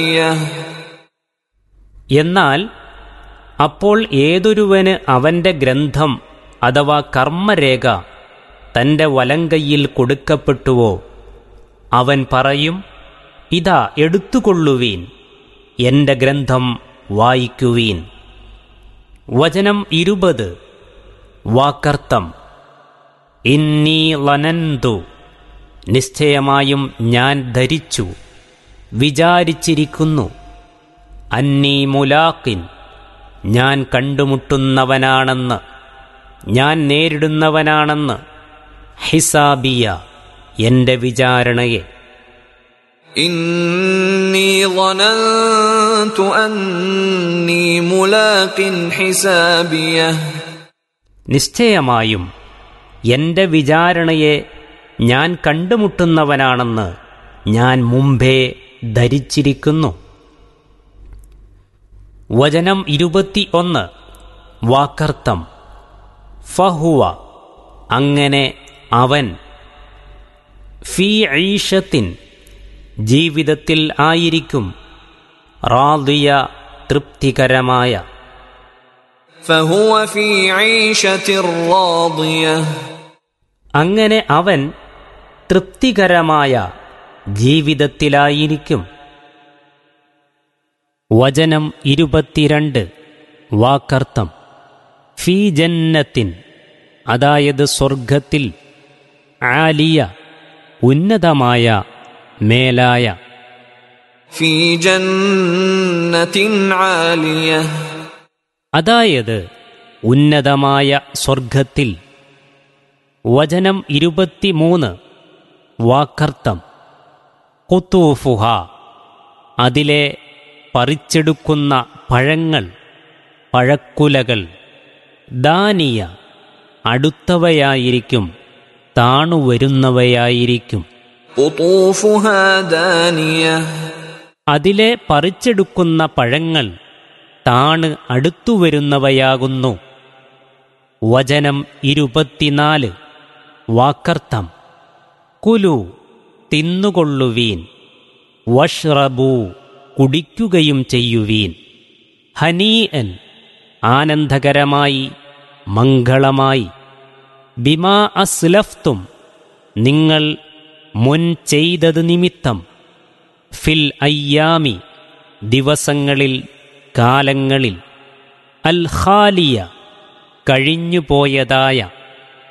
എന്നാൽ അപ്പോൾ ഏതൊരുവന് അവന്റെ ഗ്രന്ഥം അഥവാ കർമ്മരേഖ തന്റെ വലങ്കയ്യിൽ കൊടുക്കപ്പെട്ടുവോ അവൻ പറയും ഇതാ എടുത്തുകൊള്ളുവീൻ എന്റെ ഗ്രന്ഥം വായിക്കുവീൻ വചനം ഇരുപത് വാക്കർത്ഥം ഇന്നീ ലനന്തു നിശ്ചയമായും ഞാൻ ധരിച്ചു വിചാരിച്ചിരിക്കുന്നു അന്നീ മുലാക്കിൻ ഞാൻ കണ്ടുമുട്ടുന്നവനാണെന്ന് ഞാൻ നേരിടുന്നവനാണെന്ന് ഹിസാബിയ എന്റെ വിചാരണയെ إني ظننت أني ملاق حسابيه നിശ്ചയമായും എന്റെ വിചാരണയെ ഞാൻ കണ്ടുമുട്ടുന്നവനാണെന്ന് ഞാൻ മുമ്പേ ധരിച്ചിരിക്കുന്നു വചനം ഇരുപത്തി ഒന്ന് വാക്കർത്ഥം ഫഹുവ അങ്ങനെ അവൻ ഫീ ഐഷത്തിൻ ജീവിതത്തിൽ ആയിരിക്കും റാദിയ തൃപ്തികരമായ فهو في عيشة راضية അങ്ങനെ അവൻ തൃപ്തികരമായ ജീവിതത്തിലായിരിക്കും വചനം ഇരുപത്തിരണ്ട് വാക്കർത്ഥം ഫീ ജന്നത്തിൻ അതായത് സ്വർഗത്തിൽ ആലിയ ഉന്നതമായ മേലായ في جنة عالية അതായത് ഉന്നതമായ സ്വർഗത്തിൽ വചനം ഇരുപത്തിമൂന്ന് വാക്കർത്ഥം കുത്തൂഫുഹ അതിലെ പറിച്ചെടുക്കുന്ന പഴങ്ങൾ പഴക്കുലകൾ ദാനിയ അടുത്തവയായിരിക്കും താണുവരുന്നവയായിരിക്കും قطوفها دانية അതിലെ പറിച്ചെടുക്കുന്ന പഴങ്ങൾ താണ് അടുത്തുവരുന്നവയാകുന്നു വചനം ഇരുപത്തിനാല് വാക്കർത്ഥം കുലു തിന്നുകൊള്ളുവീൻ വഷ്റബൂ കുടിക്കുകയും ചെയ്യുവീൻ ഹനീഅൻ ആനന്ദകരമായി മംഗളമായി ബിമാ അസ്ലഫ്തും നിങ്ങൾ മുൻ ചെയ്തത് നിമിത്തം ഫിൽ അയ്യാമി ദിവസങ്ങളിൽ കാലങ്ങളിൽ അൽ ഖാലിയ കഴിഞ്ഞുപോയതായ